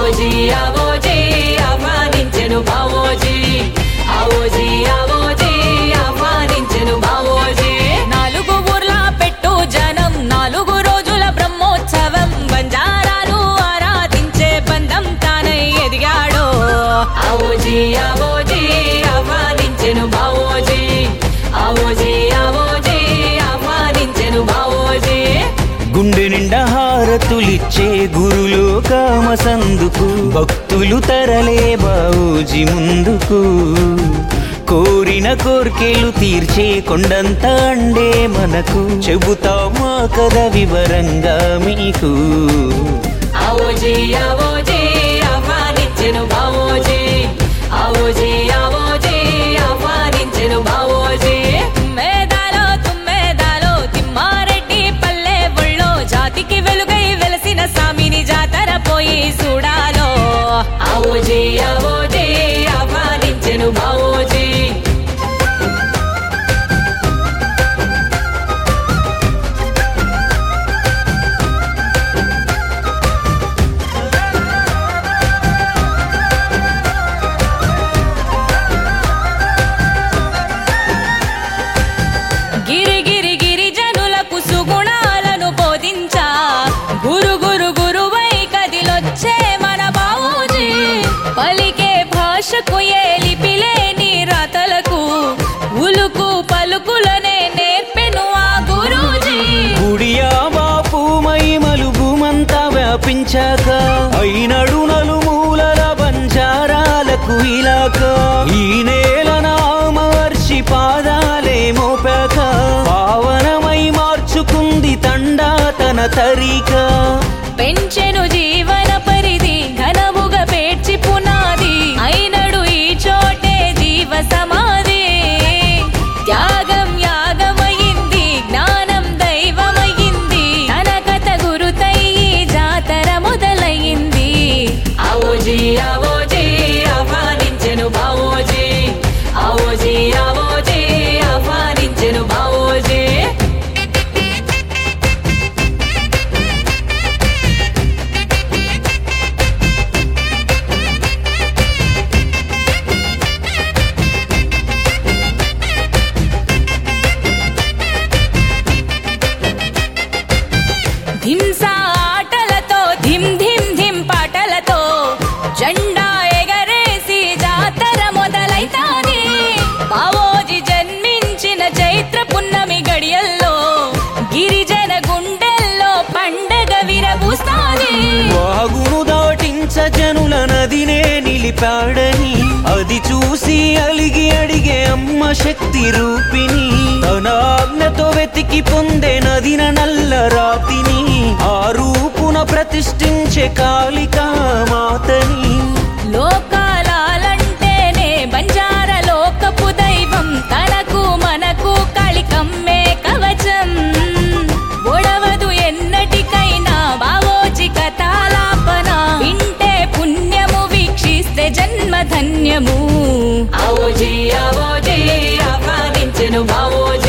అవోజీ అవోజీ ఆహ్వానించెను బావోజీ అవోజీ అవోజీ ఆహ్వానించెను బావోజీ నాలుగు ఊర్ల పెట్టు జనం నాలుగు రోజుల బ్రహ్మోత్సవం బంజారాలు ఆరాధించే బంధం తానై ఎదిగాడో అవోజీ అవోజీ ఆహ్వానించెను బావోజీ అవోజీ అవోజీ ఆహ్వానించెను బావోజీ గుండె నిండా హారతులిచ్చే గురులోకామ సందుకు భక్తులు తరలే బావుజీ ముందుకు కోరిన కోర్కెలు తీర్చే కొండంత అండే మనకు చెబుతా మా కథ వివరంగా మీకు అవోజీ అవోజీ ఆహ్వానించెను బావోజీ అవోజీ అవోజీ ఆహ్వానించెను బావోజీ తుమ్మెదాలో తుమ్మెదాలో తిమ్మారెడ్డి పల్లె ఒళ్ళో జాతికి వెలుగై వెలసిన సామిని జాతర పోయి చూడాలో అవోజీ అవోజీ ఆహ్వానించెను బావోజీ గిరి గిరి గిరిజనులకు సుగుణాలను బోధించా గురు గురు గురువై కదిలొచ్చే మన బావూజీ పలికే భాషకు ఏ లిపిలేని రాతలకు ఉలుకు పలుకులనే నేర్పెను ఆ గురూజీ గుడియా బాపు మహిమలు భూమంతా వ్యాపించాక అయినడు నలుమూలల బంజారాలకు ఇలాక ఈ నేల నామవర్షి పాదాలే మోపాక పావనమై మార్చుకుంది తండా తన తరిక పెంచెను జీవన పరిధి ఘనముగా పేర్చి పునాది అయినడు ఈ చోటే జీవ సమాధి త్యాగం యాగమయింది జ్ఞానం దైవమయింది తన కథ గురుతై ఈ జాతర మొదలయ్యింది అవోజీ అవోజీ ఆహ్వానించెను బావోజీ అవోజీ అవోజీ ఆహ్వానించెను బావోజీ ధింసా ఆటలతో ధిమ్ ధిమ్ ధిమ్ పాటలతో జెండా ఎగరేసి జాతర మొదలైతాది బావోజీ జన్మించిన చైత్ర పున్నమి గడియల్లో గిరిజన గుండెల్లో పండగ విరబూస్తాది వాగును దాటించ జనుల నదినే నిలిపాడని అది చూసి అలిగి అడిగే అమ్మ శక్తి రూపిణి తన ఆజ్ఞతో వెతికి పొందే నదిన నల్ల రాతిని ఆ రూపున ప్రతిష్ఠించే కాళికా మాతని లోకాలంటేనే బంజార లోకపు దైవం తనకు మనకు కాళికమ్మే కవచం ఒడవదు ఎన్నటికైనా బావోజి కథాలాపన వింటే పుణ్యము వీక్షిస్తే జన్మ ధన్యము అవోజీ అవోజీ ఆహ్వానించెను బావోజీ